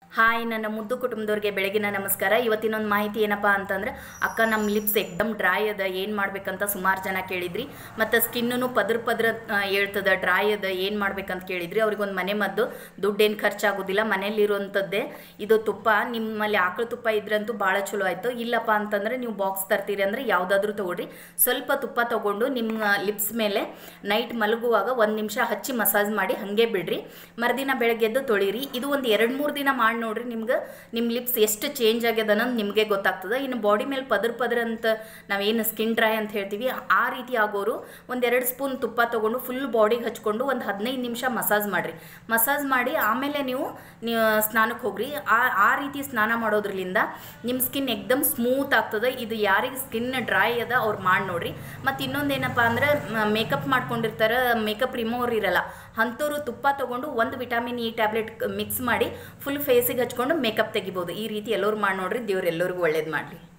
hi ನನ್ನ ಮುದ್ದು ಕುಟುಂಬದವ್ರಿಗೆ ಬೆಳಗಿನ ನಮಸ್ಕಾರ ಇವತ್ತಿನೊಂದು ಮಾಹಿತಿ ಏನಪ್ಪ ಅಂತಂದ್ರೆ ಅಕ್ಕ ನಮ್ಮ ಲಿಪ್ಸ್ ಎಕ್ದಮ್ ಡ್ರೈ ಅದ ಏನು ಮಾಡ್ಬೇಕಂತ ಸುಮಾರು ಜನ ಕೇಳಿದ್ರಿ ಮತ್ತು ಸ್ಕಿನ್ನೂ ಪದ್ರ ಪದ್ರ ಆ, ಹೇಳ್ತದ ಡ್ರೈ ಅದ ಏನು ಮಾಡ್ಬೇಕಂತ ಕೇಳಿದ್ರಿ ಅವ್ರಿಗೊಂದು ಮನೆ ಮದ್ದು ದುಡ್ಡೇನು ಖರ್ಚಾಗೋದಿಲ್ಲ ಮನೇಲಿರುವಂಥದ್ದೇ ಇದು ತುಪ್ಪ ನಿಮ್ಮಲ್ಲಿ ಆಕಳು ತುಪ್ಪ ಇದ್ರಂತೂ ಭಾಳ ಚಲೋ ಆಯಿತು ಇಲ್ಲಪ್ಪ ಅಂತಂದರೆ ನೀವು ಬಾಕ್ಸ್ ತರ್ತೀರಿ ಅಂದರೆ ಯಾವುದಾದ್ರೂ ತೊಗೊಳ್ರಿ ಸ್ವಲ್ಪ ತುಪ್ಪ ತೊಗೊಂಡು ನಿಮ್ಮ ಲಿಪ್ಸ್ ಮೇಲೆ ನೈಟ್ ಮಲಗುವಾಗ ಒಂದು ನಿಮಿಷ ಹಚ್ಚಿ ಮಸಾಜ್ ಮಾಡಿ ಹಾಗೆ ಬಿಡ್ರಿ ಮರುದಿನ ಬೆಳಗ್ಗೆ ಎದ್ದು ತೊಳಿರಿ ಇದು ಒಂದು ಎರಡು ಮೂರು ದಿನ ಮಾಡಿ ನೋಡ್ರಿ ನಿಮ್ಗೆ ನಿಮ್ಮ ಲಿಪ್ಸ್ ಎಷ್ಟು ಚೇಂಜ್ ಆಗ್ಯದ ಅನ್ನೋದು ನಿಮಗೆ ಗೊತ್ತಾಗ್ತದೆ ಇನ್ನು ಬಾಡಿ ಮೇಲೆ ಪದ್ರ ಪದ್ರ ಅಂತ ನಾವೇನು ಸ್ಕಿನ್ ಡ್ರೈ ಅಂತ ಹೇಳ್ತೀವಿ ಆ ರೀತಿ ಆಗೋರು ಒಂದೆರಡು ಸ್ಪೂನ್ ತುಪ್ಪ ತೊಗೊಂಡು ಫುಲ್ ಬಾಡಿಗೆ ಹಚ್ಕೊಂಡು ಒಂದು ಹದಿನೈದು ನಿಮಿಷ ಮಸಾಜ್ ಮಾಡಿರಿ ಮಸಾಜ್ ಮಾಡಿ ಆಮೇಲೆ ನೀವು ನೀವು ಸ್ನಾನಕ್ಕೆ ಹೋಗ್ರಿ ಆ ಆ ರೀತಿ ಸ್ನಾನ ಮಾಡೋದ್ರಲಿಂದ ನಿಮ್ಮ ಸ್ಕಿನ್ ಎಕ್ದಮ್ ಸ್ಮೂತ್ ಆಗ್ತದೆ ಇದು ಯಾರಿಗೆ ಸ್ಕಿನ್ ಡ್ರೈ ಅದ ಅವ್ರು ಮಾಡಿ ನೋಡ್ರಿ ಮತ್ತು ಇನ್ನೊಂದೇನಪ್ಪ ಅಂದ್ರೆ ಮೇಕಪ್ ಮಾಡ್ಕೊಂಡಿರ್ತಾರೆ ಮೇಕಪ್ ರಿಮೂವರ್ ಇರಲ್ಲ ಅಂಥವ್ರು ತುಪ್ಪ ತೊಗೊಂಡು ಒಂದು ವಿಟಮಿನ್ ಇ ಟ್ಯಾಬ್ಲೆಟ್ ಮಿಕ್ಸ್ ಮಾಡಿ ಫುಲ್ ಫೇಸಿಗೆ ಹಚ್ಕೊಂಡು ಮೇಕಪ್ ತೆಗಿಬೋದು ಈ ರೀತಿ ಎಲ್ಲರೂ ಮಾಡಿ ನೋಡ್ರಿ ದೇವ್ರು ಎಲ್ಲರಿಗೂ ಒಳ್ಳೇದು ಮಾಡಲಿ